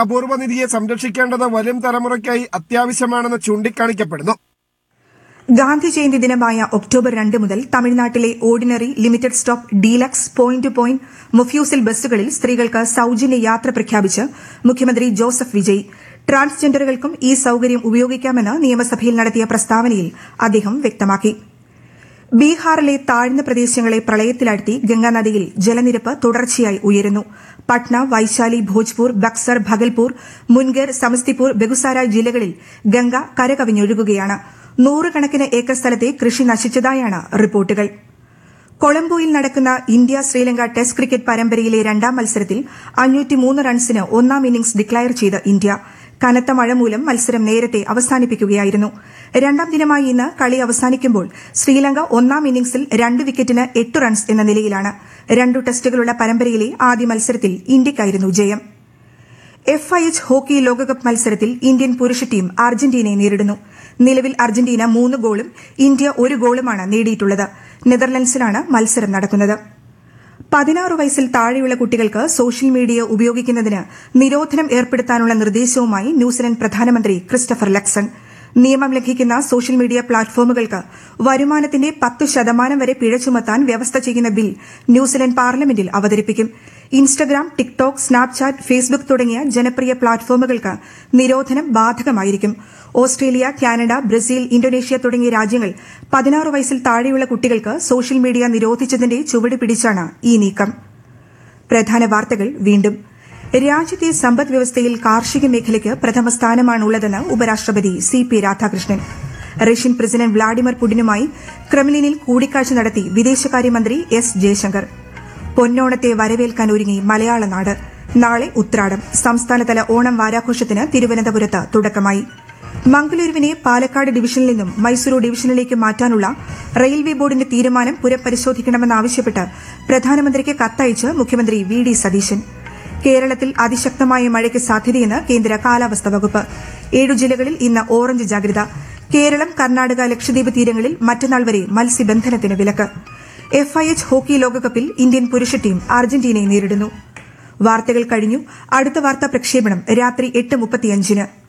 അപൂർവ നിധിയെ സംരക്ഷിക്കേണ്ടത് വരും തലമുറയ്ക്കായി അത്യാവശ്യമാണെന്ന് ചൂണ്ടിക്കാണിക്കപ്പെടുന്നു ഗാന്ധി ജയന്തി ദിനമായ ഒക്ടോബർ രണ്ട് മുതൽ തമിഴ്നാട്ടിലെ ordinary limited stop deluxe point to point mofussil ബസ്സുകളിൽ സ്ത്രീകൾക്ക് സൌജന്യ യാത്ര പ്രഖ്യാപിച്ച് മുഖ്യമന്ത്രി ജോസഫ് വിജയ് ട്രാൻസ്ജെൻഡറുകൾക്കും ഈ സൌകര്യം ഉപയോഗിക്കാമെന്ന് നിയമസഭയിൽ നടത്തിയ പ്രസ്താവനയിൽ അദ്ദേഹം വ്യക്തമാക്കി ബീഹാറിലെ താഴ്ന്ന പ്രദേശങ്ങളെ പ്രളയത്തിലാഴ്ത്തി ഗംഗാനദിയിൽ ജലനിരപ്പ് തുടർച്ചയായി ഉയരുന്നു പട്ന വൈശാലി ഭോജ്പൂർ ബക്സർ ഭഗൽപൂർ മുൻഗർ സമസ്തിപൂർ ബെഗുസാരായ് ജില്ലകളിൽ ഗംഗ കരകവിഞ്ഞൊഴുകുകയാണ് നൂറുകണക്കിന് ഏക്കർ സ്ഥലത്തെ കൃഷി നശിച്ചതായാണ് റിപ്പോർട്ടുകൾ കൊളംബോയിൽ നടക്കുന്ന ഇന്ത്യ ശ്രീലങ്ക ടെസ്റ്റ് ക്രിക്കറ്റ് പരമ്പരയിലെ രണ്ടാം മത്സരത്തിൽ അഞ്ഞൂറ്റിമൂന്ന് റൺസിന് ഒന്നാം ഇന്നിംഗ്സ് ഡിക്ലയർ ചെയ്ത് ഇന്ത്യ കനത്ത മഴ മൂലം മത്സരം നേരത്തെ അവസാനിപ്പിക്കുകയായിരുന്നു രണ്ടാം ദിനമായി ഇന്ന് കളി അവസാനിക്കുമ്പോൾ ശ്രീലങ്ക ഒന്നാം ഇന്നിംഗ്സിൽ രണ്ട് വിക്കറ്റിന് എട്ട് റൺസ് എന്ന നിലയിലാണ് രണ്ടു ടെസ്റ്റുകളുള്ള പരമ്പരയിലെ ആദ്യ മത്സരത്തിൽ ഇന്ത്യയ്ക്കായിരുന്നു ജയം എഫ് ഐ എച്ച് ഹോക്കി ലോകകപ്പ് മത്സരത്തിൽ ഇന്ത്യൻ പുരുഷ ടീം അർജന്റീനയെ നേരിടുന്നു നിലവിൽ അർജന്റീന മൂന്ന് ഗോളും ഇന്ത്യ ഒരു ഗോളുമാണ് നേടിയിട്ടുള്ളത് നെതർലൻഡ്സിലാണ് മത്സരം നടക്കുന്നത് പതിനാറ് വയസ്സിൽ താഴെയുള്ള കുട്ടികൾക്ക് സോഷ്യൽ മീഡിയ ഉപയോഗിക്കുന്നതിന് നിരോധനം ഏർപ്പെടുത്താനുള്ള നിർദ്ദേശവുമായി ന്യൂസിലൻഡ് പ്രധാനമന്ത്രി ക്രിസ്റ്റഫർ ലക്സൺ നിയമം ലംഘിക്കുന്ന സോഷ്യൽ മീഡിയ പ്ലാറ്റ്ഫോമുകൾക്ക് വരുമാനത്തിന്റെ പത്ത് ശതമാനം വരെ പിഴ ചുമത്താൻ വ്യവസ്ഥ ചെയ്യുന്ന ബിൽ ന്യൂസിലൻഡ് പാർലമെന്റിൽ അവതരിപ്പിക്കും ഇൻസ്റ്റഗ്രാം ടിക്ടോക്ക് സ്നാപ്ചാറ്റ് ഫേസ്ബുക്ക് തുടങ്ങിയ ജനപ്രിയ പ്ലാറ്റ്ഫോമുകൾക്ക് നിരോധനം ബാധകമായിരിക്കും ഓസ്ട്രേലിയ കാനഡ ബ്രസീൽ ഇന്തോനേഷ്യ തുടങ്ങിയ രാജ്യങ്ങൾ പതിനാറ് വയസ്സിൽ താഴെയുള്ള കുട്ടികൾക്ക് സോഷ്യൽ മീഡിയ നിരോധിച്ചതിന്റെ ചുവട് പിടിച്ചാണ് ഈ നീക്കം പ്രധാന വാർത്തകൾ വീണ്ടും രാജ്യത്തെ സമ്പദ് വ്യവസ്ഥയിൽ കാർഷിക മേഖലയ്ക്ക് പ്രഥമ സ്ഥാനമാണുള്ളതെന്ന് ഉപരാഷ്ട്രപതി C P Radhakrishnan Russian president Vladimir പുടിനുമായി ക്രെംലിനിൽ കൂടിക്കാഴ്ച നടത്തി വിദേശകാര്യമന്ത്രി എസ് ജയശങ്കർ പൊന്നോണത്തെ വരവേൽക്കാൻ ഒരുങ്ങി മലയാള നാട് നാളെ ഉത്രാടം സംസ്ഥാനതല ഓണം വാരാഘോഷത്തിന് തിരുവനന്തപുരത്ത് തുടക്കമായി മംഗളൂരുവിനെ പാലക്കാട് ഡിവിഷനിൽ നിന്നും മൈസൂരു ഡിവിഷനിലേക്ക് മാറ്റാനുള്ള റെയിൽവേ ബോർഡിന്റെ തീരുമാനം പുനഃപരിശോധിക്കണമെന്നാവശ്യപ്പെട്ട് പ്രധാനമന്ത്രിക്ക് കത്തയച്ച് മുഖ്യമന്ത്രി വി ഡി സതീശൻ കേരളത്തിൽ അതിശക്തമായ മഴയ്ക്ക് സാധ്യതയെന്ന് കേന്ദ്ര കാലാവസ്ഥാ വകുപ്പ് ഏഴു ജില്ലകളിൽ ഇന്ന് ഓറഞ്ച് ജാഗ്രത കേരളം കർണാടക ലക്ഷദ്വീപ് തീരങ്ങളിൽ മറ്റന്നാൾ വരെ മത്സ്യബന്ധനത്തിന് വിലക്ക് എഫ്ഐഎച്ച് ഹോക്കി ലോകകപ്പിൽ ഇന്ത്യൻ പുരുഷ ടീം അർജന്റീനയെ നേരിടുന്നു വാർത്തകൾ കഴിഞ്ഞു അടുത്ത വാർത്താ പ്രക്ഷേപണം രാത്രി എട്ട് മുപ്പത്തിയഞ്ചിന്